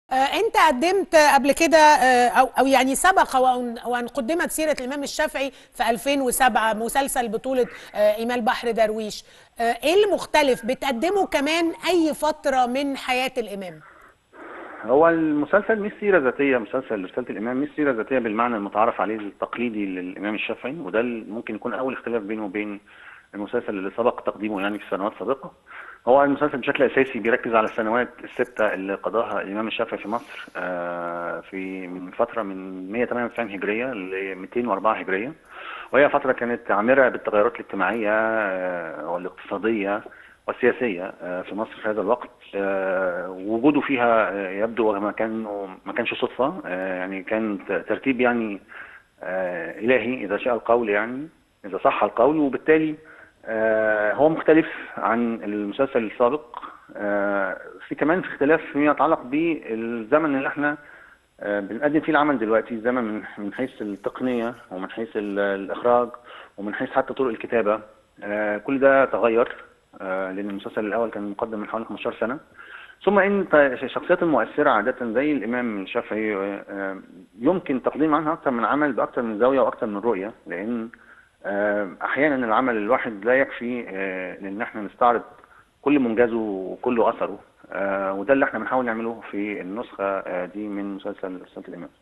آه، انت قدمت قبل كده آه، او او يعني سبق وان وان قدمت سيره الامام الشافعي في 2007 مسلسل بطوله آه، ايمال بحر درويش آه، ايه المختلف بتقدمه كمان اي فتره من حياه الامام هو المسلسل مش سيرة ذاتية مسلسل رسالة الإمام مش سيرة ذاتية بالمعنى المتعارف عليه التقليدي للإمام الشافعي وده ال- ممكن يكون أول اختلاف بينه وبين المسلسل اللي سبق تقديمه يعني في سنوات سابقة هو المسلسل بشكل أساسي بيركز على السنوات الستة اللي قضاها الإمام الشافعي في مصر آه، في من فترة من 198 هجرية ل 204 هجرية وهي فترة كانت عامرة بالتغيرات الاجتماعية آه، والاقتصادية والسياسية آه، في مصر في هذا الوقت آه، وجوده فيها آه، يبدو ما كان ما كانش صدفة آه، يعني كان ت- ترتيب يعني آه، إلهي إذا شاء القول يعني إذا صح القول وبالتالي آه، هو مختلف عن المسلسل السابق آه، في كمان في اختلاف فيما يتعلق بالزمن اللي احنا آه، بنقدم فيه العمل دلوقتي الزمن من من حيث التقنية ومن حيث ال- الإخراج ومن حيث حتى طرق الكتابة آه، كل ده تغير آه، لأن المسلسل الأول كان مقدم من حوالي 15 سنة ثم ان ط- الشخصيات المؤثره عاده زي الامام الشافعي آه، يمكن تقديم عنها اكثر من عمل باكثر من زاويه واكثر من رؤيه لان آه، احيانا العمل الواحد لا يكفي آه، لان احنا نستعرض كل منجزه وكل اثره آه، وده اللي احنا بنحاول نعمله في النسخه آه، دي من مسلسل رساله الامام